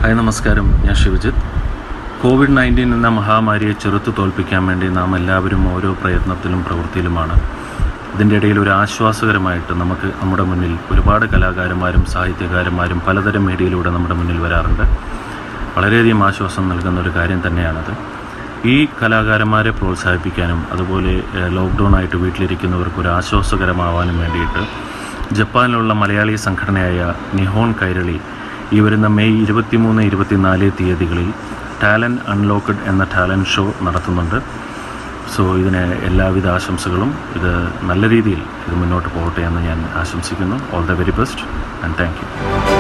hi നമസ്കാരം ഞാൻ Shivajith Covid nineteen എന്ന മഹാമാരിയെ ചെറുത്തു തോൽപ്പിക്കാൻ വേണ്ടി നാം എല്ലാവരും ഓരോ പ്രയത്നത്തിലും പ്രവൃത്തിയിലുമാണ് ഇതിൻ്റെ ഇടയിൽ ഒരു ആശ്വാസകരമായിട്ട് നമുക്ക് നമ്മുടെ മുന്നിൽ ഒരുപാട് കലാകാരന്മാരും സാഹിത്യകാരന്മാരും പലതരം മീഡിയയിലൂടെ നമ്മുടെ മുന്നിൽ വരാറുണ്ട് വളരെയധികം ആശ്വാസം നൽകുന്ന ഒരു കാര്യം തന്നെയാണത് ഈ കലാകാരന്മാരെ പ്രോത്സാഹിപ്പിക്കാനും അതുപോലെ ഏഹ്, ലോക്ക്ഡൗൺ ആയിട്ട് വീട്ടിലിരിക്കുന്നവർക്ക് ഒരു ആശ്വാസകരമാവാനും വേണ്ടിയിട്ട് ജപ്പാനിലുള്ള മലയാളി സംഘടനയായ നിഹോൺ കൈരളി ഈ വരുന്ന മെയ് ഇരുപത്തിമൂന്ന് ഇരുപത്തിനാല് തീയതികളിൽ ടാലൻറ്റ് അൺലോക്ക്ഡ് എന്ന ടാലൻറ്റ് ഷോ നടത്തുന്നുണ്ട് സോ ഇതിന് എല്ലാവിധ ആശംസകളും ഇത് നല്ല രീതിയിൽ ഇത് മുന്നോട്ട് പോകട്ടെ എന്ന് ഞാൻ ആശംസിക്കുന്നു all the very best and thank U